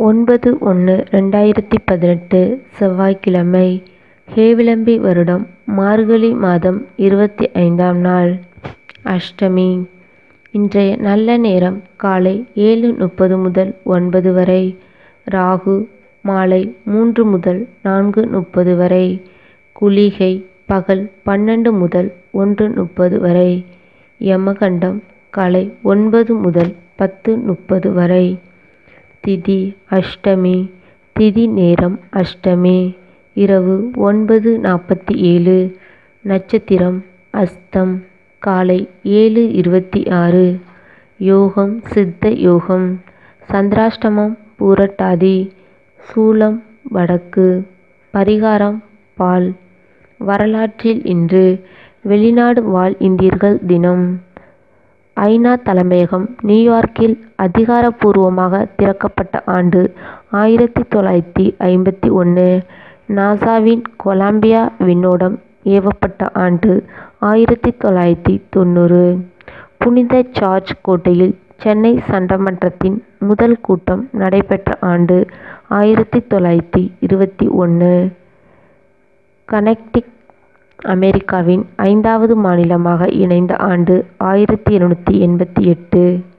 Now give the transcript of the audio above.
ஒன்பது ஒன்று ரெண்டாயிரத்தி பதினெட்டு செவ்வாய்க்கிழமை ஹேவிளம்பி வருடம் மார்கழி மாதம் இருபத்தி ஐந்தாம் நாள் அஷ்டமி இன்றைய நல்ல நேரம் காலை ஏழு முப்பது முதல் ஒன்பது வரை ராகு மாலை மூன்று முதல் நான்கு முப்பது வரை குளிகை பகல் பன்னெண்டு முதல் ஒன்று முப்பது வரை யமகண்டம் காலை ஒன்பது முதல் பத்து முப்பது வரை திதி அஷ்டமி திதி நேரம் அஷ்டமி இரவு ஒன்பது நாற்பத்தி ஏழு நட்சத்திரம் அஸ்தம் காலை ஏழு இருபத்தி ஆறு யோகம் சித்த யோகம் சந்திராஷ்டமம் பூரட்டாதி சூலம் வடக்கு பரிகாரம் பால் வரலாற்றில் இன்று வெளிநாடு வாழ் இந்தியர்கள் தினம் ஐநா தலைமையகம் நியூயார்க்கில் அதிகாரப்பூர்வமாக திறக்கப்பட்ட ஆண்டு ஆயிரத்தி தொள்ளாயிரத்தி ஐம்பத்தி ஒன்று நாசாவின் கொலம்பியா விண்ணோடம் ஏவப்பட்ட ஆண்டு ஆயிரத்தி தொள்ளாயிரத்தி தொண்ணூறு புனித ஜார்ஜ் கோட்டையில் சென்னை சட்டமன்றத்தின் முதல் கூட்டம் நடைபெற்ற ஆண்டு ஆயிரத்தி தொள்ளாயிரத்தி இருபத்தி ஒன்று கனெக்டிக் அமெரிக்காவின் ஐந்தாவது மாநிலமாக இணைந்த ஆண்டு ஆயிரத்தி எழுநூற்றி எண்பத்தி எட்டு